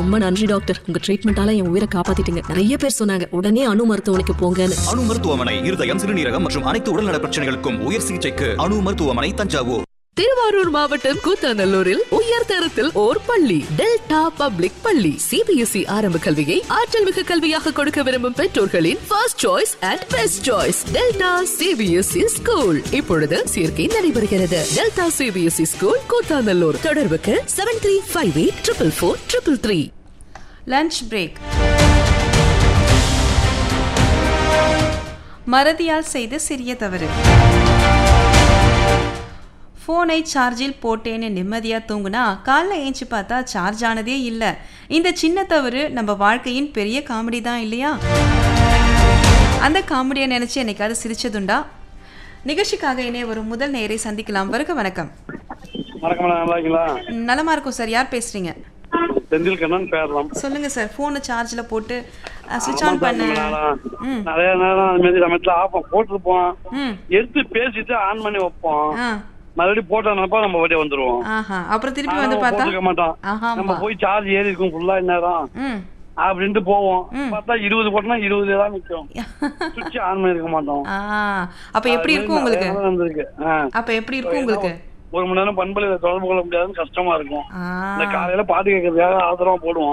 ரொம்ப நன்றி டாக்டர் உங்க ட்ரீட்மெண்டால என் உயிரை காப்பாத்திட்டீங்க நிறைய பேர் சொன்னாங்க உடனே அணு மருத்துவமனைக்கு போங்கன்னு அணு மருத்துவமனை இருதயம் சிறுநீரகம் மற்றும் அனைத்து உடல்நல பிரச்சனைகளுக்கும் உயர் சிகிச்சைக்கு அணு மருத்துவமனை தஞ்சாவூர் திருவாரூர் மாவட்டம் கூத்தாநல்லூரில் உயர் தரத்தில் ஓர் பள்ளி டெல்டா பப்ளிக் பள்ளி சிபிஎஸ்இ ஆரம்ப கல்வியை ஆற்றல் மிகு கல்வியாக கொடுக்க விரும்பும் பெற்றோர்களின் first choice and best choice Delta CBSE school இப்பொழுது சேர்க்கை நடைபெறுகிறது டெல்டா சிபிஎஸ்இ ஸ்கூல் கூத்தாநல்லூர் தொடர்புக்கு seven three five eight triple four triple three lunch break மறதியால் செய்த சிறிய தவறு ஃபோனை சார்ஜில் போட்டேன்னு நிம்மதியாக தூங்குனா காலைல ஏஞ்சி பார்த்தா சார்ஜ் ஆனதே இல்லை இந்த சின்ன தவறு நம்ம வாழ்க்கையின் பெரிய காமெடி தான் இல்லையா அந்த காமெடியை நினச்சி என்னைக்காவது சிரிச்சதுண்டா நிகழ்ச்சிக்காக இணைய வரும் முதல் நேரை சந்திக்கலாம் வருக வணக்கம் வணக்கம் மேடம் நல்லா இருக்கீங்களா நலமா இருக்கும் சார் யார் பேசுறீங்க செந்தில் கண்ணன் பேரலாம் சொல்லுங்க சார் ஃபோனை சார்ஜில் போட்டு சுவிட்ச் ஆமா ஆன் சார், பண்ண ரொம்ப நாளா. ம் நிறைய நேரம் அது மாதிரி சமயத்துல ஆஃப் போட்டுருப்போம் ம் எடுத்து பேசிட்டு ஆன் பண்ணி வைப்போம் ஆ மறுபடியும் போட்டோம்னப்ப நம்ம வழியே வந்துருவோம் ஆஹா அப்புறம் திருப்பி ஆனா வந்து நம்ம பார்த்தா போட்டிருக்க மாட்டோம் ஆஹா, நம்ம ஆமா. போய் சார்ஜ் ஏறி இருக்கும் ஃபுல்லா நேரம் ம் அப்படின்ட்டு போவோம் ம். பார்த்தா இருபது போட்டோம்னா இருபதுல தான் நிற்கும் சுவிட்ச் ஆன் பண்ணி இருக்க மாட்டோம் ஆ அப்ப எப்படி இருக்கும் உங்களுக்கு நிறைய நேரம் வந்திருக்கு ஆ. அப்ப எப்படி இருக்கும் உங்களுக்கு ஒரு மணி நேரம் பண்பலையில தொடர்பு கொள்ள முடியாதுன்னு கஷ்டமா இருக்கும் ஆ இந்த காலையில பாட்டு கேட்கறதுக்காக ஆதரவா போடுவோம்